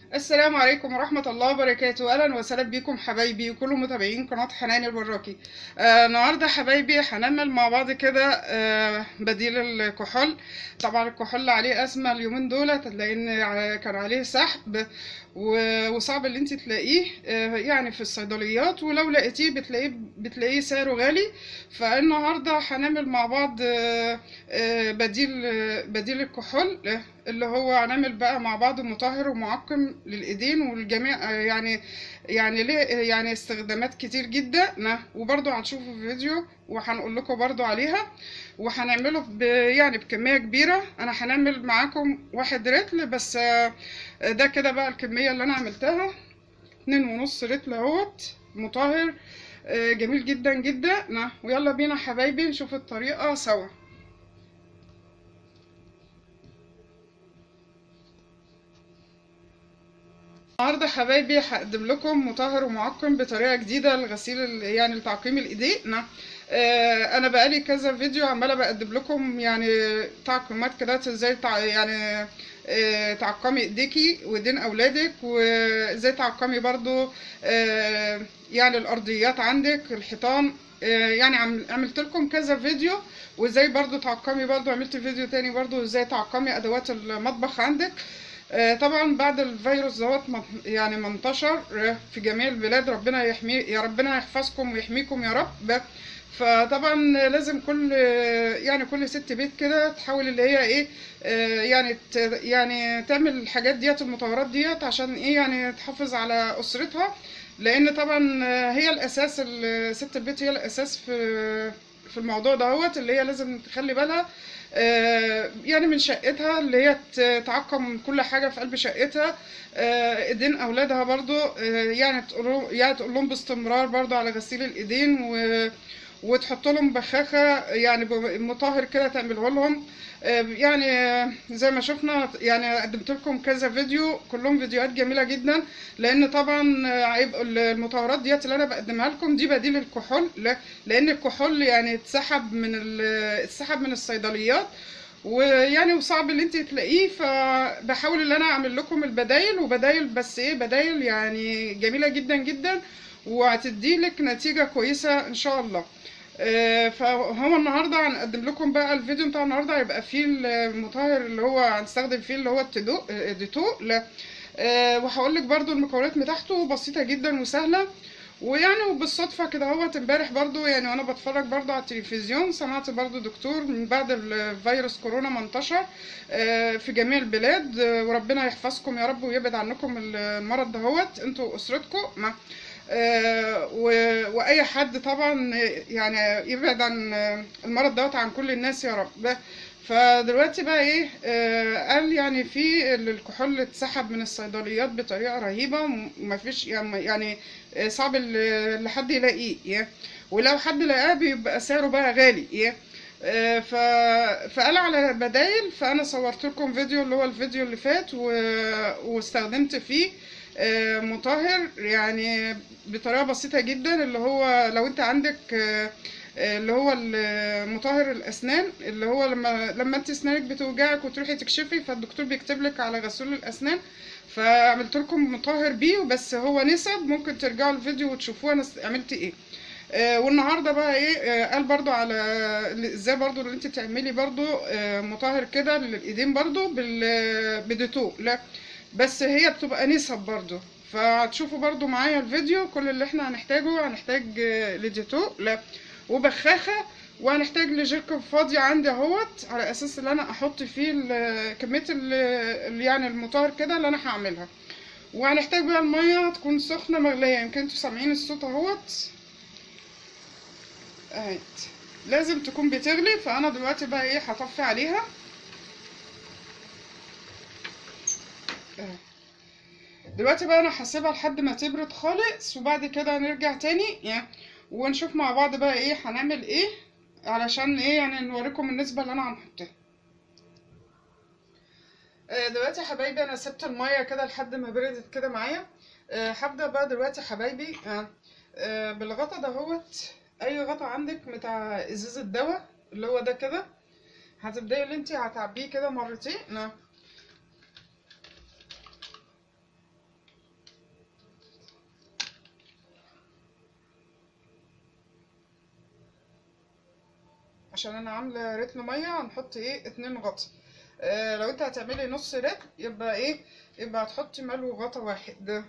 السلام عليكم ورحمة الله وبركاته أهلا وسهلا بكم حبايبي وكل متابعين قناة حنان البراكي آه النهاردة حبايبي هنعمل مع بعض كده آه بديل الكحول طبعا الكحول عليه أزمة اليومين دولت لأن ع- كان عليه سحب و- وصعب اللي انت تلاقيه آه يعني في الصيدليات ولو لقيتيه بتلاقيه بتلاقيه سعره غالي فالنهاردة هنعمل مع بعض آه آه بديل آه بديل الكحول آه، اللي هو هنعمل بقى مع بعض مطهر ومعقم للايدين والجميع يعني يعني ليه يعني استخدامات كتير جدا نا- وبرضو هنشوفه في فيديو وهنقول لكم برضو عليها وهنعمله ب يعني بكمية كبيرة انا هنعمل معاكم واحد رتل بس آه، ده كده بقى الكمية اللي انا عملتها اتنين ونص رتل اهوت مطهر آه، جميل جدا جدا نا، ويلا بينا حبايبي نشوف الطريقة سوا النهارده حبايبي هقدم لكم مطهر ومعقم بطريقه جديده لغسيل ال- يعني لتعقيم الايدين آه انا بقالي كذا فيديو عماله بقدم لكم يعني تعقيمات كده ازاي تع... يعني آه تعقمي ايديكي وايدين اولادك وازاي تعقمي برضو آه يعني الارضيات عندك الحيطان آه يعني عم- عملت لكم كذا فيديو وازاي برضو تعقمي برضو عملت فيديو تاني برضو ازاي تعقمي ادوات المطبخ عندك آه، طبعا بعد الفيروس دوت ما- يعني ما انتشر آه، في جميع البلاد ربنا يحمي يا ربنا يحفظكم ويحميكم يا رب فطبعا لازم كل يعني كل ست بيت كده تحاول اللي هي ايه آه، يعني ت- يعني تعمل الحاجات ديت المطورات ديت عشان ايه يعني تحافظ على اسرتها لان طبعا آه، هي الاساس ال- ست البيت هي الاساس في في الموضوع دهوت اللي هي لازم تخلي بالها آه، يعني من شقتها اللي هي ت- تعقم كل حاجة في قلب شقتها آه، ايدين اولادها برضو آه، يعني تقول يعني تقول لهم باستمرار برضو على غسيل الايدين و وتحط لهم بخاخة يعني ب- مطهر كده تعمله لهم آه، يعني آه، زي ما شفنا يعني قدمت لكم كذا فيديو كلهم فيديوهات جميلة جدا لان طبعا آه، هيبقوا المطهرات ديت اللي انا بقدمها لكم دي بديل الكحول ل- لان الكحول يعني اتسحب من ال- اتسحب من الصيدليات ويعني وصعب اللي انت تلاقيه فبحاول ان انا اعمل لكم البدايل وبدايل بس ايه بدايل يعني جميلة جدا جدا وهتدي لك نتيجة كويسة ان شاء الله آه، فهو النهارده هنقدم لكم بقى الفيديو بتاع النهارده هيبقى فيه المطهر اللي هو هنستخدم فيه اللي هو التدو آه، ديتو لا آه، وهقول لك برضو المكونات بتاعته بسيطة جدا وسهلة ويعني وبالصدفة كده هو امبارح برضو يعني وانا بتفرج برضو على التلفزيون سمعت برضو دكتور من بعد الفيروس كورونا ما انتشر آه، في جميع البلاد آه، وربنا يحفظكم يا رب ويبعد عنكم المرض دهوت انتوا واسرتكم مع آه، و- واي حد طبعا يعني يبعد عن المرض دوت عن كل الناس يا رب فدلوقتي بقى ايه آه قال يعني في الكحول اتسحب من الصيدليات بطريقه رهيبه ومفيش يعني يعني آه، صعب ال- لحد يلاقيه يعني. ولو حد لقاه بيبقى سعره بقى غالي يعني. آه، ف... فقال على بدايل فانا صورت لكم فيديو اللي هو الفيديو اللي فات و... واستخدمت فيه آه، مطهر يعني بطريقه بسيطه جدا اللي هو لو انت عندك آه، آه، اللي هو ال- مطهر الاسنان اللي هو لما لما انت اسنانك بتوجعك وتروحي تكشفي فالدكتور بيكتب لك على غسول الاسنان فعملت لكم مطهر بيه بس هو نسب ممكن ترجعوا الفيديو وتشوفوه انا عملت ايه آه، والنهارده بقى ايه آه، قال برضو على ازاي برضو اللي انت تعملي برضو آه، مطهر كده للايدين برضو بال بديتو لا بس هي بتبقى نسب برضو فهتشوفوا برضو معايا الفيديو كل اللي احنا هنحتاجه هنحتاج آه، لديتو لا وبخاخة وهنحتاج لجيركن فاضي عندي اهوت على اساس ان انا احط فيه ال- كمية ال- ال- يعني المطهر كده اللي انا هعملها وهنحتاج بقى المية تكون سخنة مغلية يمكن انتوا سامعين الصوت اهوت اهيت لازم تكون بتغلي فانا دلوقتي بقى ايه هطفي عليها اهي. دلوقتي بقى انا هسيبها لحد ما تبرد خالص وبعد كده نرجع تاني يعني ونشوف مع بعض بقى ايه هنعمل ايه علشان ايه يعني نوريكم النسبة اللي انا هنحطها آه، دلوقتي يا حبايبي انا سبت المية كده لحد ما بردت كده معايا آه، هبدأ بقى دلوقتي يا حبايبي آه، آه، بالغطا دهوت اي غطا عندك بتاع ازازة دواء اللي هو ده كده هتبدأي اللي انت هتعبيه كده مرتين نعم. عشان انا عامله رتل ميه هنحط ايه اتنين غطا آه لو انت هتعملي نص رتل يبقى ايه يبقى هتحطي ملو غطا واحد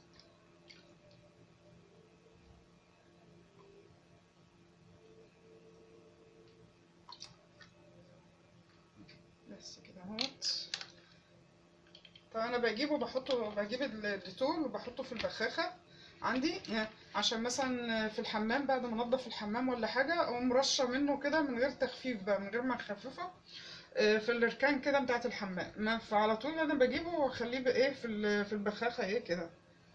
بس كده اهوت طب انا بجيبه بحطه بجيب الديتول وبحطه في البخاخه عندي عشان مثلا في الحمام بعد ما انضف الحمام ولا حاجه اقوم رشه منه كده من غير تخفيف بقى من غير ما اخففه آه، في الاركان كده بتاعه الحمام ما- فعلى طول انا بجيبه واخليه بايه في ال- في البخاخه ايه كده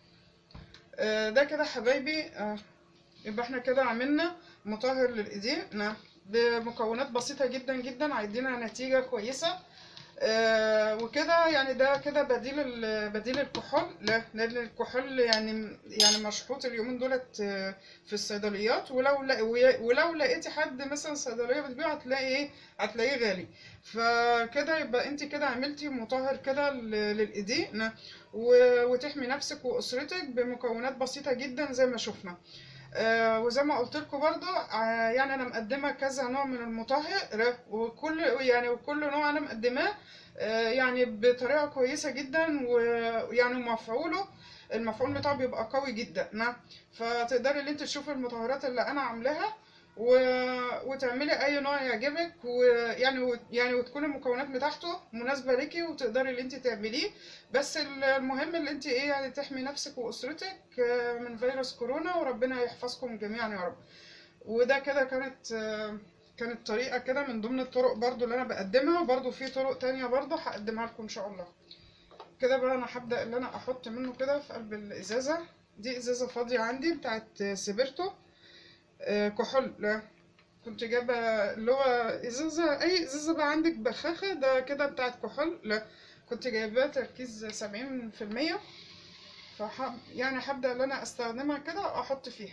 آه، ده كده حبايبي آه، يبقى احنا كده عملنا مطهر للايدين نعم، بمكونات بسيطه جدا جدا هيدينا نتيجه كويسه آه وكده يعني ده كده بديل ال- بديل الكحول لا لان الكحول يعني يعني مشحوط اليومين دولت آه، في الصيدليات ولو لا ولو لقيتي حد مثلا صيدليه بتبيعه هتلاقي ايه هتلاقيه غالي فكده يبقى انت كده عملتي مطهر كده ل- للايدين و- وتحمي نفسك واسرتك بمكونات بسيطه جدا زي ما شفنا آه، وزي ما قلت لكم برضو آه، يعني انا مقدمه كذا نوع من المطهر وكل يعني وكل نوع انا مقدماه آه، يعني بطريقه كويسه جدا ويعني مفعوله المفعول بتاعه بيبقى قوي جدا نعم فتقدري ان انت تشوفي المطهرات اللي انا عاملاها و... وتعملي اي نوع يعجبك ويعني و... يعني وتكون المكونات بتاعته مناسبه ليكي وتقدري ان انت تعمليه بس المهم اللي انت ايه يعني تحمي نفسك واسرتك آه، من فيروس كورونا وربنا يحفظكم جميعا يا رب وده كده كانت آه، كانت طريقة كده من ضمن الطرق برضو اللي انا بقدمها وبرضو في طرق تانية برضو هقدمها لكم ان شاء الله كده بقى انا هبدأ اللي انا احط منه كده في قلب الازازة دي ازازة فاضية عندي بتاعت سيبرتو آه، كحول لا كنت جايبة اللي هو ازازة اي ازازة بقى عندك بخاخة ده كده بتاعت كحول لا كنت جايباه تركيز سبعين في المية فحب يعني هبدأ ان انا استخدمها كده احط فيها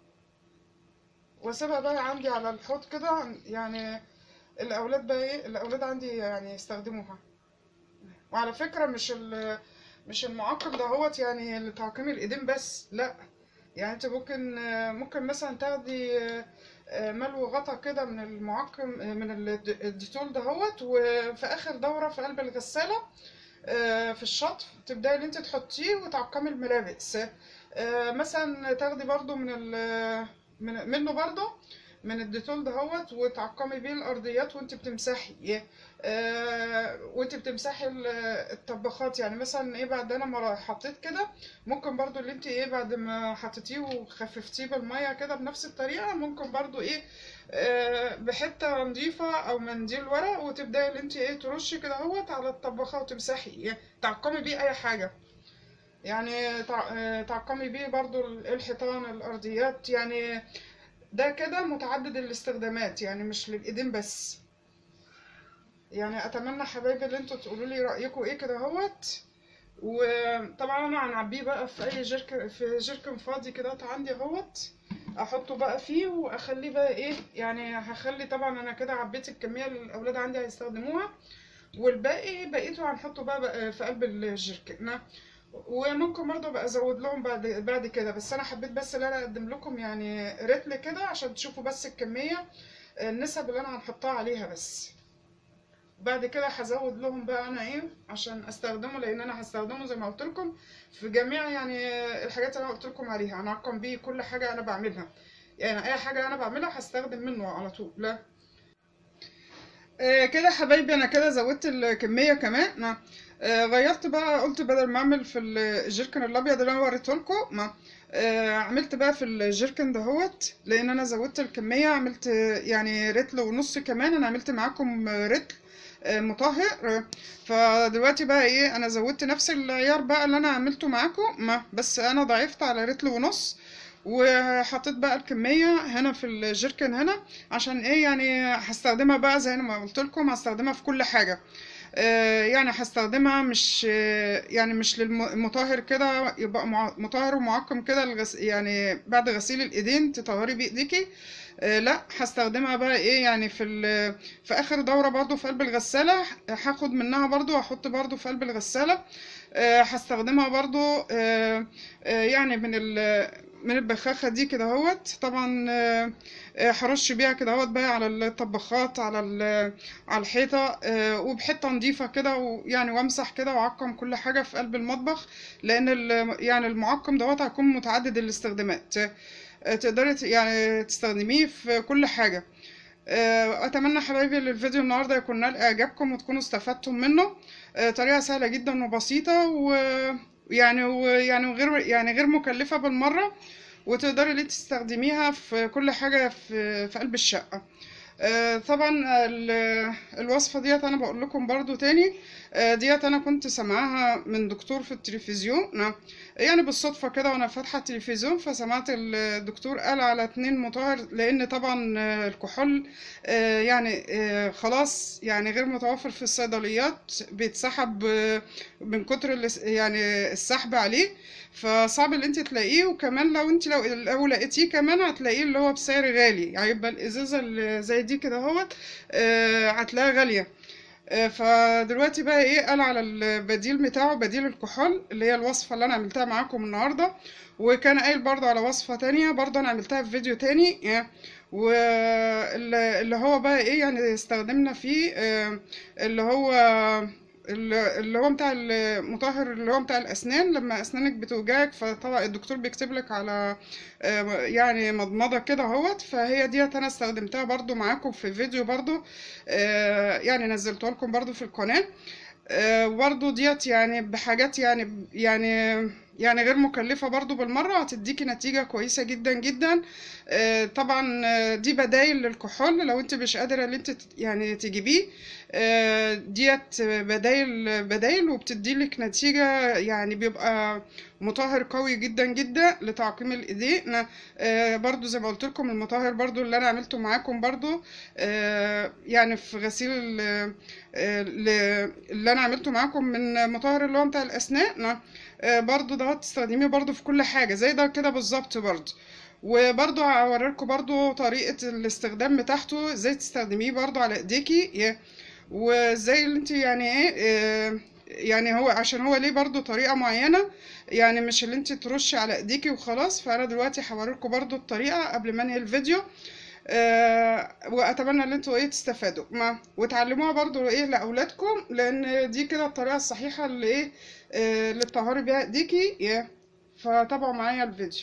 واسيبها بقى عندي على الحوض كده يعني الاولاد بقى ايه الاولاد عندي يعني يستخدموها وعلى فكرة مش ال مش المعقم دهوت يعني لتعقيم الايدين بس لا يعني انت ممكن ممكن مثلا تاخدي ملو غطا كده من المعقم من الد- الديتول دهوت وفي اخر دورة في قلب الغسالة آه، في الشطف تبداي ان انت تحطيه وتعقمي الملابس آه، مثلا تاخدي برضو من ال من منه برضو من الديتول دهوت وتعقمي بيه الارضيات وانت بتمسحي آه، وانت بتمسحي ال- الطباخات يعني مثلا ايه بعد انا ما حطيت كده ممكن برضو اللي انت ايه بعد ما حطيتيه وخففتيه بالميه كده بنفس الطريقه ممكن برضو ايه آه، بحته نظيفه او منديل ورق وتبداي اللي انت ايه ترشي كده اهوت على الطباخه وتمسحي يعني تعقمي بيه اي حاجه يعني تع- آه، تعقمي بيه برضو الحيطان الارضيات يعني ده كده متعدد الاستخدامات يعني مش للايدين بس يعني اتمنى حبايبي اللي انتوا تقولوا لي رايكم ايه كده اهوت وطبعا انا هنعبيه بقى في اي جيركن في جيركن فاضي كده عندي اهوت احطه بقى فيه واخليه بقى ايه يعني هخلي طبعا انا كده عبيت الكميه اللي الاولاد عندي هيستخدموها والباقي بقيته هنحطه بقى, بقى في قلب الجيركن وممكن برضه ابقى ازود لهم بعد بعد كده بس انا حبيت بس ان انا اقدم لكم يعني رتل كده عشان تشوفوا بس الكميه النسب اللي انا هنحطها عليها بس بعد كده هزود لهم بقى انا ايه عشان استخدمه لان انا هستخدمه زي ما قلت لكم في جميع يعني الحاجات اللي انا قلت لكم عليها هنعقم بيه كل حاجه انا بعملها يعني اي حاجه انا بعملها هستخدم منه على طول لا آه كده حبايبي انا كده زودت الكميه كمان نعم آه غيرت بقى قلت بدل ما اعمل في الجيركن الابيض اللي انا وريته لكم ما آه عملت بقى في الجيركن دهوت لان انا زودت الكميه عملت يعني رتل ونص كمان انا عملت معاكم رتل آه مطهر فدلوقتي بقى ايه انا زودت نفس العيار بقى اللي انا عملته معاكم ما بس انا ضعفت على رتل ونص وحطيت بقى الكمية هنا في الجيركن هنا عشان ايه يعني هستخدمها بقى زي ما قلت لكم هستخدمها في كل حاجة آه يعني هستخدمها مش آه يعني مش للمطهر كده يبقى مطهر ومعقم كده الغس يعني بعد غسيل الايدين تطهري بايديكي آه لا هستخدمها بقى ايه يعني في في اخر دورة برضو في قلب الغسالة هاخد منها برضو واحط برضو في قلب الغسالة هستخدمها برضو يعني من من البخاخة دي كده اهوت طبعا آه، آه، هرش بيها كده اهوت بقى على الطباخات على ال- على الحيطة آه، وبحتة نظيفة كده ويعني وامسح كده واعقم كل حاجة في قلب المطبخ لان ال- يعني المعقم دوت هيكون متعدد الاستخدامات آه، تقدري ت- يعني تستخدميه في كل حاجة آه، اتمنى حبايبي ان الفيديو النهارده يكون نال اعجابكم وتكونوا استفدتم منه آه، طريقه سهله جدا وبسيطه ويعني ويعني وغير يعني غير مكلفه بالمره وتقدري ليه تستخدميها في كل حاجه في في قلب الشقه آه، طبعا ال- الوصفة ديت انا بقول لكم برضو تاني آه، ديت انا كنت سامعاها من دكتور في التلفزيون نعم. يعني بالصدفة كده وانا فاتحة التلفزيون فسمعت الدكتور قال على اتنين مطهر لان طبعا آه، الكحول آه، يعني آه، خلاص يعني غير متوفر في الصيدليات بيتسحب آه، من كتر الاس- يعني السحب عليه فصعب اللي انت تلاقيه وكمان لو انت لو لو لقيتيه كمان هتلاقيه اللي هو بسعر غالي هيبقى الازازه اللي زي دي كده اهوت آه، هتلاقيها غاليه آه، فدلوقتي بقى ايه قال على البديل بتاعه بديل الكحول اللي هي الوصفه اللي انا عملتها معاكم النهارده وكان قايل برضه على وصفه تانية برضه انا عملتها في فيديو تاني آه، واللي اللي هو بقى ايه يعني استخدمنا فيه آه، اللي هو اللي اللي هو بتاع المطهر اللي هو بتاع الأسنان لما أسنانك بتوجعك فطبعا الدكتور بيكتب لك على آه، يعني مضمضة كده اهوت فهي ديت أنا استخدمتها برضو معاكم في فيديو برضو آه، يعني نزلته لكم برضو في القناة آه، برضو ديت يعني بحاجات يعني يعني يعني غير مكلفة برضو بالمرة هتديكي نتيجة كويسة جدا جدا آه، طبعا آه، دي بدايل للكحول لو انت مش قادرة ان انت ت- يعني تجيبيه آه، ديت بدايل بدايل وبتديلك نتيجة يعني بيبقى مطهر قوي جدا جدا لتعقيم الايدين آه، برضو زي ما قلت لكم المطهر برضو اللي انا عملته معاكم برضو آه، يعني في غسيل ال- آه، ل- اللي انا عملته معاكم من مطهر اللي هو بتاع الاسنان آه، برضو ده تستخدميه برضو في كل حاجة زي ده كده بالظبط برضو وبرضو هوريلكم برضو طريقة الاستخدام بتاعته ازاي تستخدميه برضو على ايديكي ي- وازاي اللي انت يعني ايه آه، يعني هو عشان هو ليه برضو طريقة معينة يعني مش اللي انت ترشي على ايديكي وخلاص فانا دلوقتي هوريلكم برضو الطريقة قبل ما انهي الفيديو آه واتمنى ان انتوا ايه تستفادوا ما وتعلموها برضو ايه لاولادكم لان دي كده الطريقة الصحيحة اللي ايه آه اللي تطهري بيها ايديكي ي- فتابعوا معايا الفيديو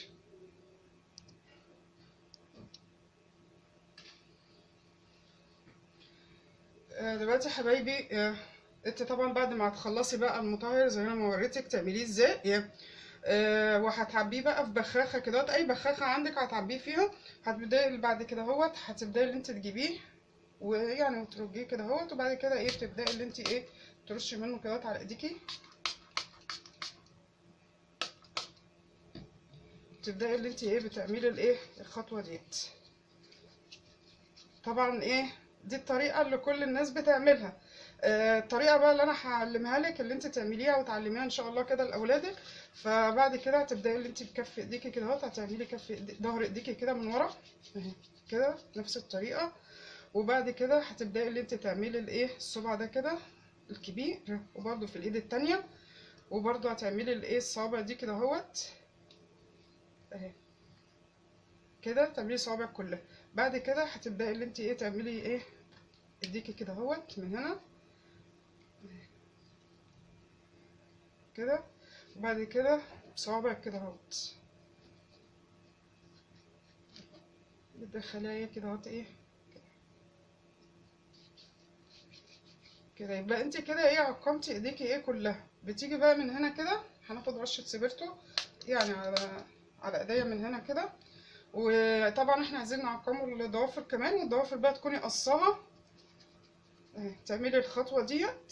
آه، دلوقتي يا حبايبي آه، انت طبعا بعد ما هتخلصي بقى المطهر زي ما وريتك تعمليه ازاي آه، وهتعبيه بقى في بخاخه كده اي بخاخه عندك هتعبيه فيها هتبداي بعد كده اهوت هتبداي اللي انت تجيبيه ويعني وترجيه كده اهوت وبعد كده ايه تبداي اللي انت ايه ترشي منه كده على ايديكي تبداي اللي انت ايه بتعملي الايه الخطوه ديت طبعا ايه دي الطريقه اللي كل الناس بتعملها آه، الطريقه بقى اللي انا هعلمها لك اللي انت تعمليها وتعلميها ان شاء الله كده لاولادك فبعد كده هتبداي اللي انت بكف ايديكي كده اهوت هتعملي كف إيدي- ظهر ايديكي كده من ورا اهي كده نفس الطريقه وبعد كده هتبداي اللي انت تعملي الايه الصبع ده كده الكبير وبرده في الايد التانية وبرده هتعملي الايه الصوابع دي كده اهوت اهي كده تعملي صوابعك كلها بعد كده هتبداي اللي انت ايه تعملي ايه اديكي كده اهوت من هنا كده وبعد كده صوابعك كده اهوت بتدخليها كده اهوت ايه كده يبقى انت كده ايه عقمتي ايديكي ايه كلها بتيجي بقى من هنا كده هناخد رشة سبرتو يعني على على ايديا من هنا كده وطبعا احنا عايزين نعقمه الضوافر كمان والضوافر بقى تكوني قصاها اهي تعملي الخطوة ديت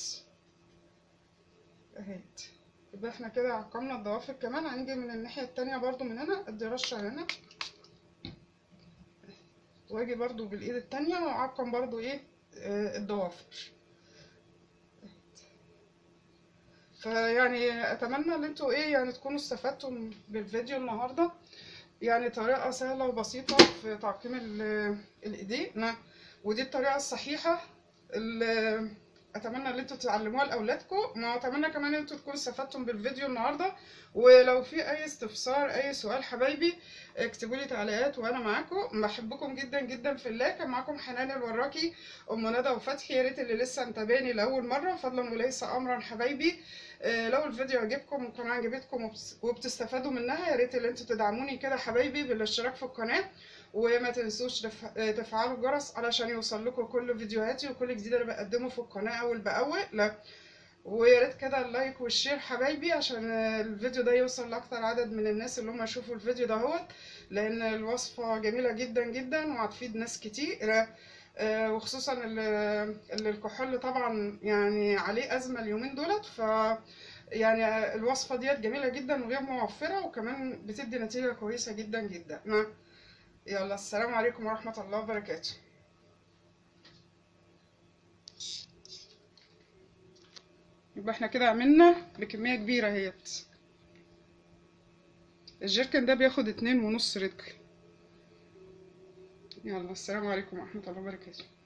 اهيت يبقى احنا كده عقمنا الضوافر كمان هنيجي من الناحية التانية برضو من هنا ادي رشة هنا واجي برضو بالايد التانية واعقم برضو ايه آه، الضوافر فيعني اتمنى ان انتوا ايه يعني تكونوا استفدتوا بالفيديو النهارده يعني طريقه سهله وبسيطه في تعقيم ال- الايدين ودي الطريقه الصحيحه اللي اتمنى ان انتوا تعلموها لاولادكم ما اتمنى كمان ان انتوا تكونوا استفدتم بالفيديو النهارده ولو في اي استفسار اي سؤال حبايبي اكتبوا لي تعليقات وانا معاكم بحبكم جدا جدا في الله كان معاكم حنان الوراكي ام ندى وفتحي يا ريت اللي لسه متابعني لاول مره فضلا وليس امرا حبايبي آه، لو الفيديو عجبكم والقناه عجبتكم وبس- وبتستفادوا منها يا ريت اللي انتوا تدعموني كده حبايبي بالاشتراك في القناه وما تنسوش تف- آه، تفعلوا الجرس علشان يوصل لكم كل فيديوهاتي وكل جديد اللي بقدمه في القناه اول باول لا ويا ريت كده اللايك والشير حبايبي عشان آه، الفيديو ده يوصل لاكتر عدد من الناس اللي هم يشوفوا الفيديو ده هوت لان الوصفه جميله جدا جدا وهتفيد ناس كتير آه، وخصوصا اللي اللي الكحول طبعا يعني عليه ازمه اليومين دولت ف يعني الوصفه ديت جميله جدا وغير موفره وكمان بتدي نتيجه كويسه جدا جدا نعم. يلا السلام عليكم ورحمه الله وبركاته يبقى احنا كده عملنا بكميه كبيره اهيت الجيركن ده بياخد اتنين ونص رتل يلا السلام عليكم ورحمه الله وبركاته